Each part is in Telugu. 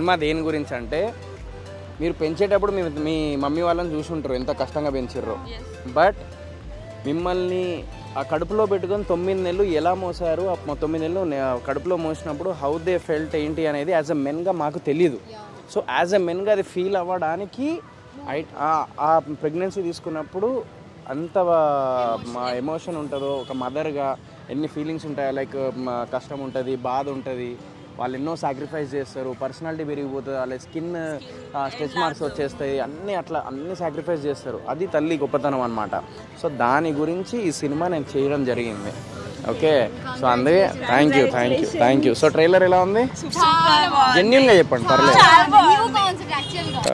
సినిమా దేని గురించి అంటే మీరు పెంచేటప్పుడు మీరు మీ మమ్మీ వాళ్ళని చూసి ఉంటారు ఎంత కష్టంగా పెంచారో బట్ మిమ్మల్ని ఆ కడుపులో పెట్టుకొని తొమ్మిది నెలలు ఎలా మోసారు ఆ మొ- తొమ్మిది నెలలు నే- కడుపులో మోసినప్పుడు హౌ దే ఫెల్ట్ ఏంటి అనేది యాజ్ ఎ మెన్గా మాకు తెలియదు సో యాజ్ ఎ మెన్గా అది ఫీల్ అవ్వడానికి ఐ ఆ- ఆ ప్రెగ్నెన్సీ తీసుకున్నప్పుడు అంత మా ఎమోషన్ ఉంటుందో ఒక మదర్గా ఎన్ని ఫీలింగ్స్ ఉంటాయో లైక్ కష్టం ఉంటుంది బాధ ఉంటుంది వాళ్ళు ఎన్నో సాక్రిఫైస్ చేస్తారు పర్సనాలిటీ పెరిగిపోతుంది వాళ్ళ స్కిన్ స్ట్రెచ్ మార్క్స్ వచ్చేస్తాయి అన్నీ అట్లా అన్ని సాక్రిఫైస్ చేస్తారు అది తల్లి గొప్పతనం అనమాట సో దాని గురించి ఈ సినిమా నేను చేయడం జరిగింది ఓకే సో అందుకే thank you thank you thank you so trailer ఎలా ఉంది జెన్యున్గా చెప్పండి పర్లేదు న్యూ కాన్సెప్ట్ యాక్చువల్గా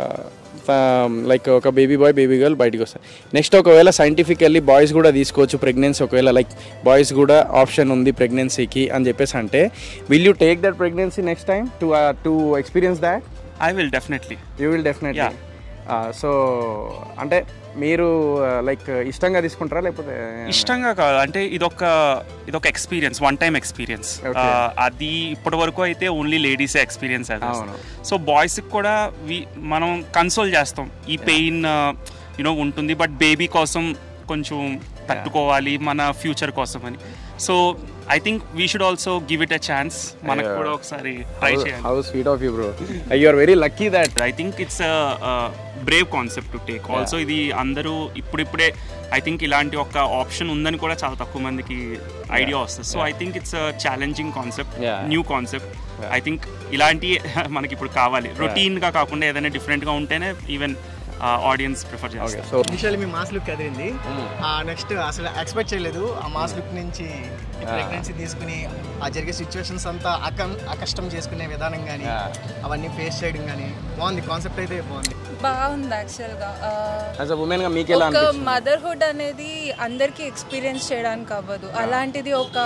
లైక్ ఒక బేబీ బాయ్ బేబీ గర్ల్ బయటకు వస్తారు నెక్స్ట్ ఒకవేళ సైంటిఫికల్లీ బాయ్స్ కూడా తీసుకోవచ్చు ప్రెగ్నెన్సీ ఒకవేళ లైక్ బాయ్స్ కూడా ఆప్షన్ ఉంది ప్రెగ్నెన్సీకి అని చెప్పేసి అంటే will you take that pregnancy next time to to experience that I will definitely you will definitely so అంటే మీరు లైక్ ఇష్టంగా తీసుకుంటారా లేకపోతే ఇష్టంగా కాదు అంటే ఇదొక ఇదొక experience one time experience Okay. అది ఇప్పటి వరకు అయితే ఓన్లీ లేడీసే ఎక్స్పీరియన్స్ అవును. సో బాయ్స్కి కూడా వి మనం కన్సోల్ చేస్తాం ఈ పెయిన్ యూనో ఉంటుంది బట్ బేబీ కోసం కొంచెం తట్టుకోవాలి మన ఫ్యూచర్ కోసం అని so I think we should also give it a chance మనకు Yeah. కూడా ఒకసారి ట్రై చేయాలి how sweet of you bro you are very lucky that I think it's brave concept to take also ఇది అందరూ ఇప్పుడిప్పుడే ఐ థింక్ ఇలాంటి ఒక ఆప్షన్ ఉందని కూడా చాలా తక్కువ మందికి ఐడియా వస్తుంది so I think it's challenging concept Yeah. New concept I think ఇలాంటి మనకి ఇప్పుడు కావాలి రొటీన్ గా కాకుండా ఏదైనా డిఫరెంట్ గా ఉంటేనే ఈవెన్ ఆడియన్స్ ప్రిఫర్ ఓకే చేస్తారు సో ఇనిషియల్ మీ మాస్ లుక్ అదిరింది ఆ నెక్స్ట్ అసలు ఎక్స్పెక్ట్ చేయలేదు ఆ మాస్ లుక్ నుంచి ప్రెగ్నెన్సీ తీసుకుని ఆ జరిగే సిచ్యువేషన్స్ అంతా అకం అకష్టం చేసుకునే విధానం కానీ అవన్నీ ఫేస్ చేయడం కానీ బాగుంది కాన్సెప్ట్ అయితే బాగుంది బాగుంది యాక్చువల్గా యాజ్ అ ఉమెన్గా మీకు ఎలా ఒక అనిపిస్తుంది మదర్హుడ్ అనేది అందరికీ ఎక్స్పీరియన్స్ చేయడానికి అవ్వదు అలాంటిది ఒక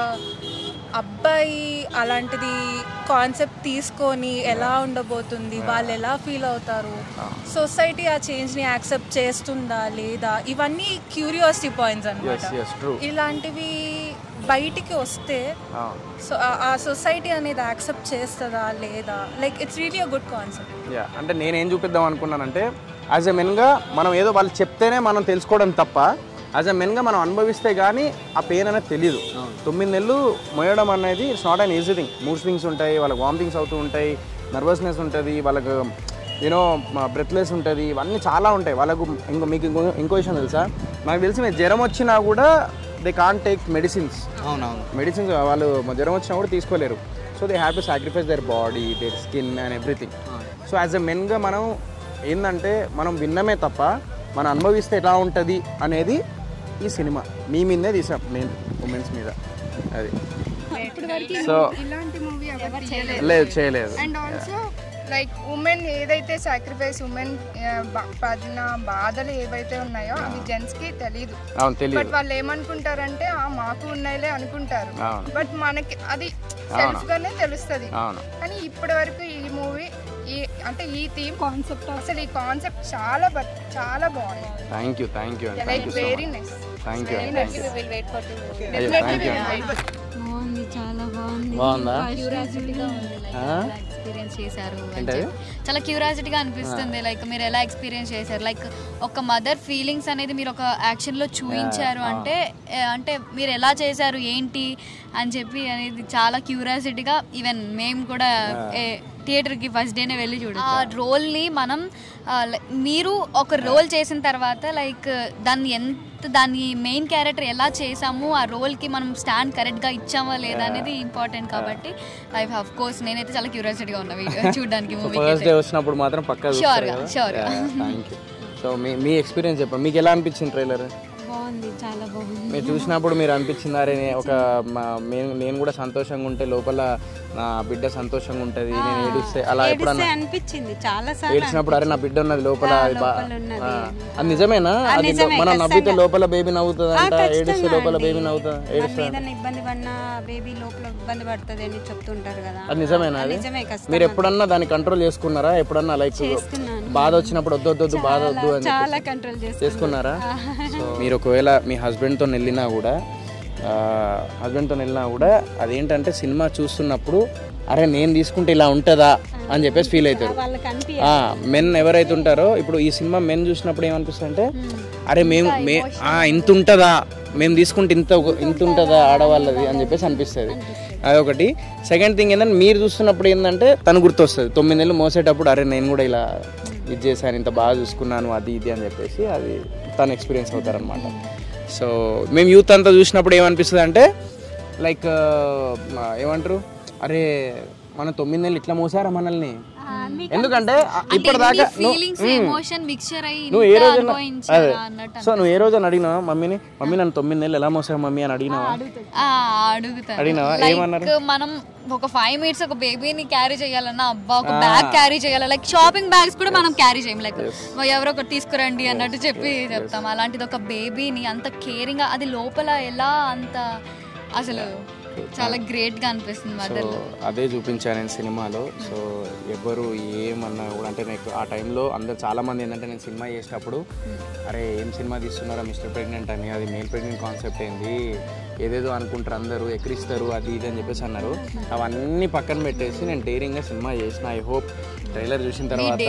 అబ్బాయి అలాంటిది కాన్సెప్ట్ తీసుకొని ఎలా ఉండబోతుంది వాళ్ళు ఎలా ఫీల్ అవుతారు సొసైటీ ఆ చేంజ్ని యాక్సెప్ట్ చేస్తుందా లేదా ఇవన్నీ క్యూరియాసిటీ పాయింట్స్ ఎస్ అనమాట ఎస్ ట్రూ ఇలాంటివి బయటికి వస్తే సో ఆ- ఆ సొసైటీ అనేది యాక్సెప్ట్ చేస్తుందా లేదా like it's really a good concept yeah అంటే నేనేం చూపిద్దాం అనుకున్నానంటే యాజ్ ఎ మెన్గా మనం ఏదో వాళ్ళు చెప్తేనే మనం తెలుసుకోవడం తప్ప యాజ్ ఎ మెన్గా మనం అనుభవిస్తే కానీ ఆ పెయిన్ అనేది తెలియదు తొమ్మిది నెలలు మోయడం అనేది it's not an easy thing mood swings ఉంటాయి వాళ్ళకి వామిటింగ్స్ అవుతూ ఉంటాయి నర్వస్నెస్ ఉంటుంది వాళ్ళకు యూనో బ్రెత్లెస్ ఉంటుంది ఇవన్నీ చాలా ఉంటాయి వాళ్ళకు ఇంకో మీకు ఇంకో ఇంకో విషయం తెలుసా నాకు తెలిసి మీరు జ్వరం వచ్చినా కూడా దే కాన్ టేక్ మెడిసిన్స్ అవునవును మెడిసిన్స్ వాళ్ళు జ్వరం వచ్చినా కూడా తీసుకోలేరు so they have to sacrifice their body their skin and everything so as a మెన్గా మనం ఏంటంటే మనం విన్నమే తప్ప మనం అనుభవిస్తే ఎలా ఉంటుంది అనేది ఈ సినిమా మీ మీదే తీసాం మెయిన్ ఉమెన్స్ మీద అది సో ఇలాంటి మూవీ ఎవరు చేయలేదు లేదు చేయలేదు అండ్ ఆల్సో లైక్ ఉమెన్ ఏదైతే సాక్రిఫైస్ ఉమెన్ పడిన బాధలు ఏవైతే ఉన్నాయో అవి జెంట్స్ కి తెలియదు అవును బట్ తెలియదు వాళ్ళు ఏమనుకుంటారంటే ఆ మాకు ఉన్నాయిలే అనుకుంటారు అవును బట్ మనకి అది సెల్ఫ్ గానే తెలుస్తుంది అవును కానీ ఇప్పటి వరకు ఈ మూవీ ఈ అంటే ఈ థీమ్ కాన్సెప్ట్ అసలు ఈ కాన్సెప్ట్ చాలా బట్ చాలా బాగుంది థ్యాంక్ యూ థ్యాంక్ యూ అండి thank like you so very much nice thank you thank you wait for అయ్యో థ్యాంక్ యూ బాగుంది చాలా బాగుంది బాగుందా క్యూరియాసిటీగా ఉంది లైక్ ఆ? ఎలా ఎక్స్పీరియన్స్ చేశారు అని ఏంటది? చెప్పి. చాలా క్యూరియాసిటీగా అనిపిస్తుంది లైక్ మీరు ఎలా ఎక్స్పీరియన్స్ చేశారు లైక్ ఒక మదర్ ఫీలింగ్స్ అనేది మీరు ఒక యాక్షన్లో చూపించారు అంటే ఏ, అంటే మీరు ఎలా చేశారు ఏంటి అని చెప్పి అనేది చాలా క్యూరియాసిటీగా ఈవెన్ మేము కూడా ఏ- థియేటర్కి ఫస్ట్ డేనే వెళ్ళి చూడు ఆ రోల్ని మనం ఆ, లై- మీరు ఒక రోల్ చేసిన తర్వాత లైక్ దాన్ని ఎంత దాన్ని మెయిన్ క్యారెక్టర్ ఎలా చేసాము ఆ రోల్కి మనం స్టాండ్ కరెక్ట్గా ఇచ్చామా లేదా అనేది ఇంపార్టెంట్ కాబట్టి ఐ ఆఫ్ కోర్స్ నేనైతే చాలా క్యూరియాసిటీగా ఉన్నా వీడియో చూడడానికి సో మూవీ ఫస్ట్ డే వచ్చినప్పుడు మాత్రం పక్కా Sure గా, sure గా. థ్యాంక్ యూ సో మీ మీ ఎక్స్పీరియన్స్ చెప్పండి మీకు ఎలా అనిపించింది ట్రైలర్ బాగుంది చాలా బాగుంది మీరు చూసినప్పుడు మీరు అనిపించింది అరే నే- ఒక మా- మేము నేను కూడా సంతోషంగా ఉంటే లోపల నా బిడ్డ సంతోషంగా ఉంటుంది నేను ఏడుస్తే అలా ఎప్పుడన్నా అనిపించింది చాలా సార్లు ఏడ్చినప్పుడు అరే నా బిడ్డ ఉన్నది లోపల అది బా- లోపల ఉన్నది. ఆ, అది నిజమేనా అది లో- మనం నవ్వితే లోపల బేబీ నవ్వుతుంది అంట ఏడిస్తే లోపల బేబీ నవ్వుతుంది ఏడుస్తుంది ఏదైనా ఇబ్బంది పడినా బేబీ లోపల ఇబ్బంది పడుతుంది అని చెప్తుంటారు కదా అది నిజమేనా అది నిజమే కష్టం మీరు ఎప్పుడన్నా దాన్ని కంట్రోల్ చేసుకున్నారా ఎప్పుడన్నా లైక్ చేస్తున్నాను. బాధ వచ్చినప్పుడు వద్దు వద్దు వద్దు బాధ వద్దు అని చాలా చెప్పేసి. కంట్రోల్ చేస్తాను చేసుకున్నారా సో మీరు ఒకవేళ మీ హస్బెండ్తో వెళ్ళినా కూడా హస్బెండ్తో వెళ్ళినా కూడా అదేంటంటే సినిమా చూస్తున్నప్పుడు అరే నేను తీసుకుంటే ఇలా ఉంటుందా అని చెప్పేసి ఫీల్ అవుతారు వాళ్ళకి అనిపి మెన్ ఎవరైతే ఉంటారో ఇప్పుడు ఈ సినిమా మెన్ చూసినప్పుడు ఏమనిపిస్తుంది అంటే అరే మేము మే ఆ, ఇంత ఉంటుందా మేము తీసుకుంటే ఇంత ఒక- ఇంత ఉంటుందా ఆడవాళ్ళది అని చెప్పేసి అనిపిస్తుంది అదొకటి సెకండ్ థింగ్ ఏంటంటే మీరు చూస్తున్నప్పుడు ఏంటంటే తను గుర్తొస్తుంది తొమ్మిది నెలలు మోసేటప్పుడు అరే నేను కూడా ఇలా ఇది చేశాను ఇంత బాగా చూసుకున్నాను అది ఇది అని చెప్పేసి అది తను ఎక్స్పీరియన్స్ అవుతారనమాట సో మేము యూత్ అంతా చూసినప్పుడు ఏమనిపిస్తుంది అంటే లైక్ ఏమంటారు అరే మన తొమ్మిది నెలలు ఇట్లా మోసారా మనల్ని ఎందుకంటే ఆ, ఇప్పటిదాకా నువ్వు- ఫీలింగ్స్ ఎమోషన్ మిక్చర్ అయ్యి నువ్వు ఏ ఇంత రోజు అనుభవించారా అన్నట్టు సో నువ్వు ఏ రోజు అడిగినావా మమ్మీని మమ్మీ నన్ను తొమ్మిది నెలలు ఎలా మోసావు మమ్మీ అని అడిగినావా ఆ, అడుగుతాను అడిగినావా? ఏమన్నారు? లైక్ మనం ఒక ఫైవ్ మినిట్స్ ఒక బేబీని క్యారీ చేయాలన్నా అబ్బా ఒక బ్యాగ్ క్యారీ చేయాలి లైక్ షాపింగ్ బ్యాగ్స్ కూడా మనం క్యారీ చేయం లైక్ ఎవరో ఒకటి తీసుకురండి అన్నట్టు చెప్పి చెప్తాం అలాంటిది ఒక బేబీని అంత కేరింగ్ అది లోపల ఎలా అంత అసలు చాలా గ్రేట్ గా అనిపిస్తుంది సో మదర్ అదే చూపించాను నేను సినిమాలో సో ఎవరు ఏమన్నా కూడా అంటే నాకు ఆ టైంలో అందరు చాలా మంది ఏంటంటే నేను సినిమా చేసేటప్పుడు అరే ఏం సినిమా తీస్తున్నారా మిస్టర్ ప్రెగ్నెంట్ అని అది మేల్ ప్రెగ్నెంట్ కాన్సెప్ట్ ఏంది ఏదేదో అనుకుంటారు అందరూ ఎక్కిరిస్తారు అది ఇది అని చెప్పేసి అన్నారు అవన్నీ పక్కన పెట్టేసి నేను డైరింగ్గా సినిమా చేసిన ఐ హోప్ ట్రైలర్ చూసిన తర్వాత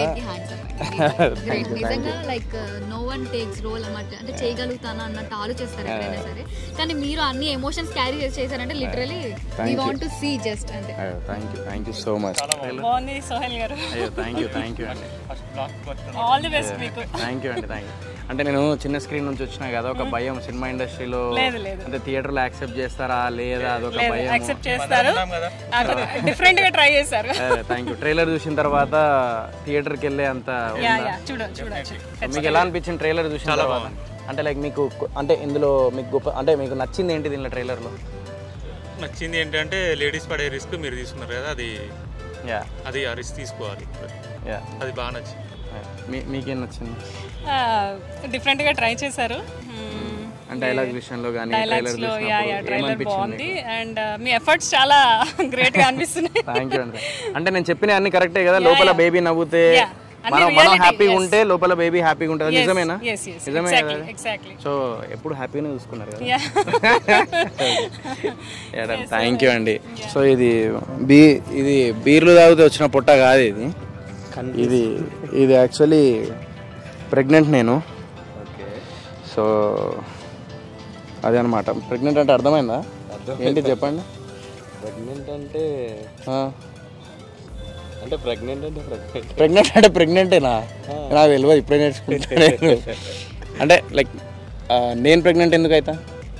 గ్రేట్ నిజంగా like no one takes role అన్నమాట అంటే చేయగలుగుతానా అన్నట్టు ఆలోచిస్తారు ఎప్పుడైనా సరే కానీ మీరు అన్ని ఎమోషన్స్ క్యారీ చేసి చేశారంటే literally we want to see just అంటే thank you thank you so much బాగుంది సోహెల్ గారు అయ్యో థ్యాంక్ యూ థ్యాంక్ యూ అండి ఆల్ ది బెస్ట్ మీకు థ్యాంక్ యూ అండి థ్యాంక్ యూ అంటే నేను చిన్న స్క్రీన్ నుంచి వచ్చినా కదా ఒక భయం సినిమా ఇండస్ట్రీలో లేదు, లేదు. అంటే థియేటర్లో యాక్సెప్ట్ చేస్తారా లేదా అదొక లేదు భయం యాక్సెప్ట్ చేస్తారు డిఫరెంట్ గా ట్రై చేశారు థ్యాంక్ యూ ట్రైలర్ చూసిన తర్వాత థియేటర్కి వెళ్ళే అంత యా ఉందా? యా చూడ చూడొచ్చు మీకు ఎలా అనిపించింది ట్రైలర్ చూసిన తర్వాత అంటే లైక్ మీకు కొ- అంటే ఇందులో మీకు గొప్ప అంటే మీకు నచ్చింది ఏంటి దీనిలో ట్రైలర్లో నచ్చింది ఏంటంటే లేడీస్ పడే రిస్క్ మీరు తీసుకున్నారు కదా అది యా అది ఆ రిస్క్ తీసుకోవాలి యా అది బాగా నచ్చింది మీ మీకేం నచ్చింది డిఫరెంట్ గా ట్రై చేశారు మ్మ్. అంటే డైలాగ్ విషయంలో కానీ డైలాగ్స్ ట్రైలర్ లో యా యా ట్రైలర్ ఏమనిపించింది బాగుంది అండ్ మీ ఎఫర్ట్స్ చాలా గ్రేట్ గా అనిపిస్తున్నాయి థ్యాంక్ యూ అండి అంటే నేను చెప్పిన అన్ని కరెక్టే కదా లోపల బేబీ నవ్వుతే Yeah. అన్ని మనం మనం reality, హ్యాపీగా yes. ఉంటే లోపల బేబీ హ్యాపీగా ఉంటుంది Yes, నిజమేనా yes, yes, నిజమే exactly, కదా exactly. సో ఎప్పుడు హ్యాపీగానే చూసుకున్నారు కదా Yeah. థ్యాంక్ యూ అండి సో ఇది బీ ఇది బీర్లు తాగితే వచ్చిన పొట్ట కాదు ఇది ఇది ఇది యాక్చువల్లీ ప్రెగ్నెంట్ నేను సో అదే అనమాట ప్రెగ్నెంట్ అంటే అర్థమైందా ఏంటి చెప్పండి ప్రెగ్నెంట్ అంటే ఆ. అంటే ప్రెగ్నెంట్ అంటే ప్రెగ్నెంట్ ప్రెగ్నెంట్ అంటే ప్రెగ్నెంటేనా నాకు తెలియదు ఇప్పుడే నేర్చుకుంటా నేను అంటే లైక్ నేను ప్రెగ్నెంట్ ఎందుకు అవుతా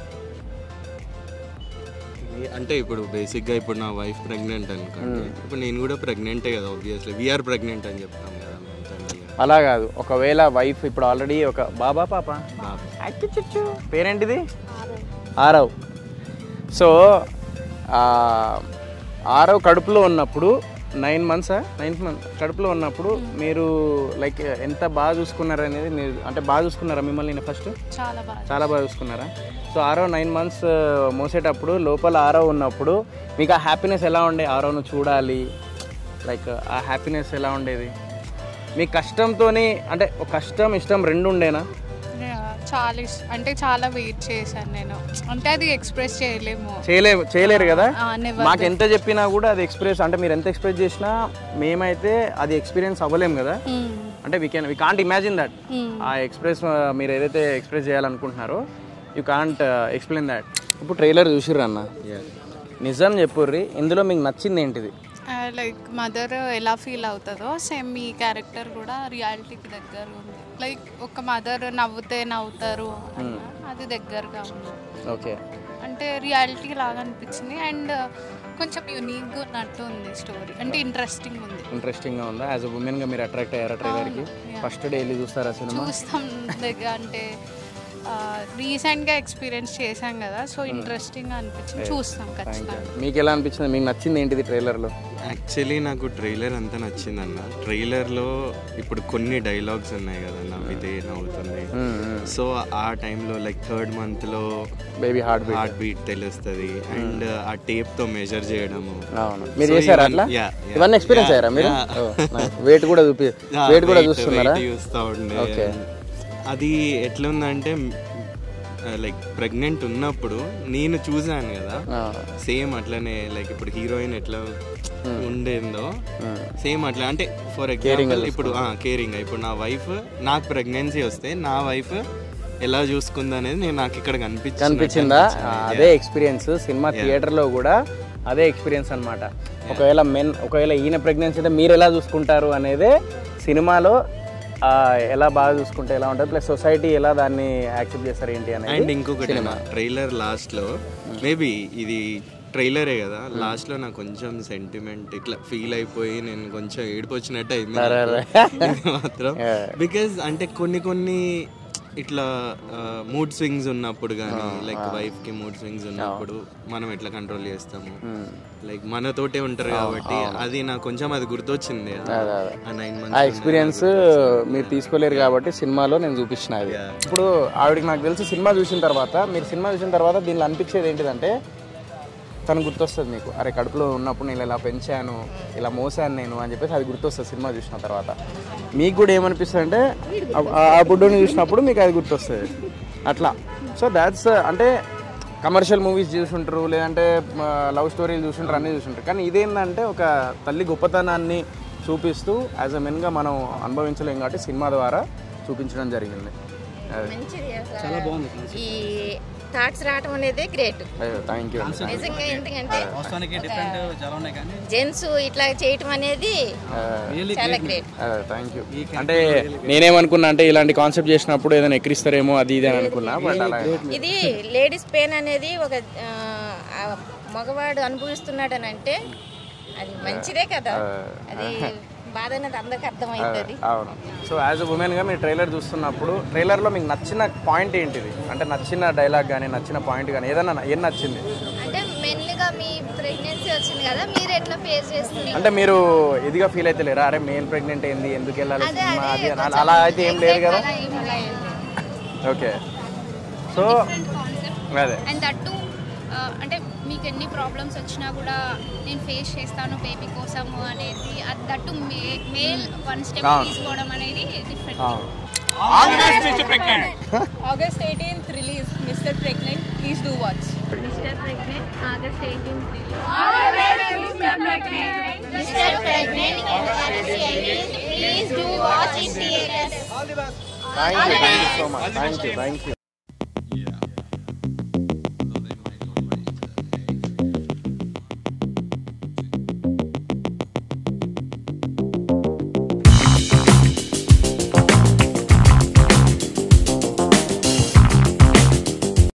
అంటే ఇప్పుడు బేసిక్గా ఇప్పుడు నా వైఫ్ ప్రెగ్నెంట్ అనుకోండి ఇప్పుడు నేను కూడా ప్రెగ్నెంటే కదా ఆబ్వియస్లీ వీఆర్ ప్రెగ్నెంట్ అని చెప్తాం కదా మేము జనరల్గా అలా కాదు ఒకవేళ వైఫ్ ఇప్పుడు ఆల్రెడీ ఒక బాబా పాప అక్కి చిచ్చు పేరేంటిది ఆరవ్ సో ఆ, ఆరవ్ కడుపులో ఉన్నప్పుడు నైన్ మంత్సా నైన్త్ మంత్ కడుపులో ఉన్నప్పుడు మీరు లైక్ ఎంత బాగా చూసుకున్నారు అనేది మీరు అంటే బాగా చూసుకున్నారా మిమ్మల్ని ఫస్ట్ చాలా బాగా చాలా బాగా చూసుకున్నారా సో ఆరో నైన్ మంత్స్ మోసేటప్పుడు లోపల ఆరో ఉన్నప్పుడు మీకు ఆ హ్యాపీనెస్ ఎలా ఉండే ఆరోను చూడాలి లైక్ ఆ హ్యాపీనెస్ ఎలా ఉండేది మీ కష్టంతోని అంటే ఒక కష్టం ఇష్టం రెండు ఉండేనా Yeah, చాలా ఇష్- అంటే చాలా వెయిట్ చేశాను నేను అంటే అది ఎక్స్ప్రెస్ చేయలేము చేయలే చేయలేరు కదా ఆ, never మాకు ఎంత చెప్పినా కూడా అది ఎక్స్ప్రెస్ అంటే మీరు ఎంత ఎక్స్ప్రెస్ చేసినా మేమైతే అది ఎక్స్పీరియన్స్ అవ్వలేం కదా అంటే we can we can't imagine that uh express మీరు ఏదైతే ఎక్స్ప్రెస్ చేయాలనుకుంటున్నారో యూ కాంట్ ఎక్స్ప్లెయిన్ దట్ ఇప్పుడు ట్రైలర్ చూసిర్రు అన్న నిజం చెప్పుర్రి ఇందులో మీకు నచ్చింది ఏంటిది లైక్ మదర్ ఎలా ఫీల్ అవుతుందో సేమ్ మీ క్యారెక్టర్ కూడా రియాలిటీకి దగ్గర ఉంది లైక్ ఒక మదర్ నవ్వుతే నవ్వుతారు అన్న, అది దగ్గరగా ఉంది ఓకే అంటే రియాలిటీ లాగా అనిపించింది అండ్ కొంచెం యూనిక్గా ఉన్నట్టు ఉంది స్టోరీ అంటే ఇంట్రెస్టింగ్ ఉంది ఇంట్రెస్టింగ్గా ఉందా యాజ్ అ ఉమెన్గా మీరు అట్రాక్ట్ అయ్యారా ట్రైలర్కి ఫస్ట్ డే వెళ్ళి చూస్తారా సినిమా చూస్తాం దగ్గర అంటే రీసెంట్గా ఎక్స్పీరియన్స్ చేశాం కదా సో ఇంట్రెస్టింగ్ అనిపించింది చూస్తాం ఖచ్చితంగా మీకు ఎలా అనిపించింది మీకు నచ్చింది ఏంటిది ట్రైలర్లో యాక్చువల్లీ నాకు ట్రైలర్ అంతా నచ్చిందన్న ట్రైలర్లో ఇప్పుడు కొన్ని డైలాగ్స్ ఉన్నాయి కదా నవ్వితే నవ్వుతుంది సో ఆ టైంలో లైక్ థర్డ్ మంత్లో baby heart beat heart beat తెలుస్తుంది అండ్ ఆ టేప్తో మెజర్ చేయడము అవును మీరు So చేశారా ఇవన్నీ- అట్లా yeah, yeah, ఇవన్నీ ఎక్స్పీరియన్స్ yeah, అయ్యారా మీరు yeah. వెయిట్ కూడా చూపి వెయిట్ కూడా చూస్తున్నారా weight చూస్తూ ఉండే Okay. అది ఎట్లా ఉందంటే లైక్ ప్రెగ్నెంట్ ఉన్నప్పుడు నేను చూసాను కదా సేమ్ అట్లనే లైక్ ఇప్పుడు హీరోయిన్ ఎట్లా ఉండేందో సేమ్ అట్లా అంటే ఫర్ ఎగ్జాంపుల్ ఇప్పుడు కేరింగ్ ఇప్పుడు నా వైఫ్ నాకు ప్రెగ్నెన్సీ వస్తే నా వైఫ్ ఎలా చూసుకుంది అనేది నేను నాకు ఇక్కడ కనిపించింది కనిపించిందా ఆ, అదే ఎక్స్పీరియన్స్ సినిమా థియేటర్లో కూడా అదే ఎక్స్పీరియన్స్ అన్నమాట ఒకవేళ మెన్ ఒకవేళ ఈయన ప్రెగ్నెన్సీ అయితే మీరు ఎలా చూసుకుంటారు అనేదే సినిమాలో ఆ, ఎలా బాగా చూసుకుంటే ఎలా ఉంటుంది ప్లస్ సొసైటీ ఎలా దాన్ని యాక్సెప్ట్ చేస్తారు ఏంటి అండ్ అనేది ఇంకొకటి ట్రైలర్ లాస్ట్ లో మేబీ ఇది ట్రైలరే కదా లాస్ట్ లో నాకు కొంచెం సెంటిమెంట్ ఇట్లా ఫీల్ అయిపోయి నేను కొంచెం ఏడుపు వచ్చినట్టు అయింది నాకు. ఇది మాత్రం బికాజ్ అంటే కొన్ని కొన్ని ఇట్లా మూడ్ స్వింగ్స్ ఉన్నప్పుడు కానీ లైక్ వైఫ్ కి మూడ్ స్వింగ్స్ ఉన్నప్పుడు మనం ఎట్లా కంట్రోల్ చేస్తాము లైక్ మనతోటే ఉంటారు కాబట్టి అది నాకు కొంచెం అది గుర్తొచ్చింది ఆ నైన్ ఆ మంత్స్ ఎక్స్పీరియన్స్ మీరు తీసుకోలేరు కాబట్టి సినిమాలో నేను చూపించిన అది ఇప్పుడు ఆవిడకి నాకు తెలిసి సినిమా చూసిన తర్వాత మీరు సినిమా చూసిన తర్వాత దీనిలో అనిపించేది ఏంటిదంటే తను గుర్తొస్తుంది మీకు అరే కడుపులో ఉన్నప్పుడు నేను ఇలా పెంచాను ఇలా మోసాను నేను అని చెప్పేసి అది గుర్తొస్తుంది సినిమా చూసిన తర్వాత మీకు కూడా ఏమనిపిస్తుంది అంటే ఆ- ఆ బుడ్డోని చూసినప్పుడు మీకు అది గుర్తొస్తుంది అట్లా సో దాట్స్ అంటే కమర్షియల్ మూవీస్ చూసుంటారు లేదంటే లవ్ స్టోరీలు చూసుంటారు అన్నీ చూసుంటారు కానీ ఇదేంటంటే ఒక తల్లి గొప్పతనాన్ని చూపిస్తూ యాజ్ అ మెన్గా మనం అనుభవించలేం కాబట్టి సినిమా ద్వారా చూపించడం జరిగింది అది. మంచిది అసలు ఈ థాట్స్ రావడం అనేది గ్రేట్ అయ్యో థ్యాంక్ యూ నిజంగా ఎందుకంటే వాస్తవానికి డిఫరెంట్ చాలా ఉన్నాయి కానీ జెంట్స్ ఇట్లా చేయటం అనేది చాలా గ్రేట్ థ్యాంక్ యూ అంటే నేనేమనుకున్నా అంటే ఇలాంటి కాన్సెప్ట్ చేసినప్పుడు ఏదైనా ఎక్కిరిస్తారేమో అది ఇది అని అనుకున్నా బట్ అలా ఇది లేడీస్ పెయిన్ అనేది ఒక ఆ, ఆ మగవాడు అనుభవిస్తున్నాడు అని అంటే అది మంచిదే కదా అది బాధ అనేది అందరికి అర్థమవుతుంది అవును సో యాజ్ అ ఉమెన్గా మీరు ట్రైలర్ చూస్తున్నప్పుడు ట్రైలర్లో మీకు నచ్చిన పాయింట్ ఏంటిది అంటే నచ్చిన డైలాగ్ కానీ నచ్చిన పాయింట్ కానీ ఏదన్నా ఏం నచ్చింది అంటే మెల్లిగా మీ ప్రెగ్నెన్సీ వచ్చింది కదా మీరు ఎట్లా ఫేస్ చేస్తున్నారు అంటే మీరు ఇదిగా ఫీల్ అయితే లేరా అరే మేల్ ప్రెగ్నెంట్ ఏంది ఎందుకు వెళ్ళాలి అదే, సినిమా అదే, అది అని కొంచెం అలా అయితే ఏం లేదు కదా అలా ఏం లేదు. ఓకే సో అదే అండ్ దట్టు అంటే మీకు ఎన్ని ప్రాబ్లమ్స్ వచ్చినా కూడా నేను ఫేస్ చేస్తాను బేబీ కోసము అనేది అది దట్టు మేల్ వన్ స్టెప్ అవును. తీసుకోవడం అనేది డిఫరెంట్ అవును August eighteenth release mister pregnant please do watch mister pregnant August eighteen Mr. Pregnant, please do watch in theaters. Thank you thank you so much thank you thank you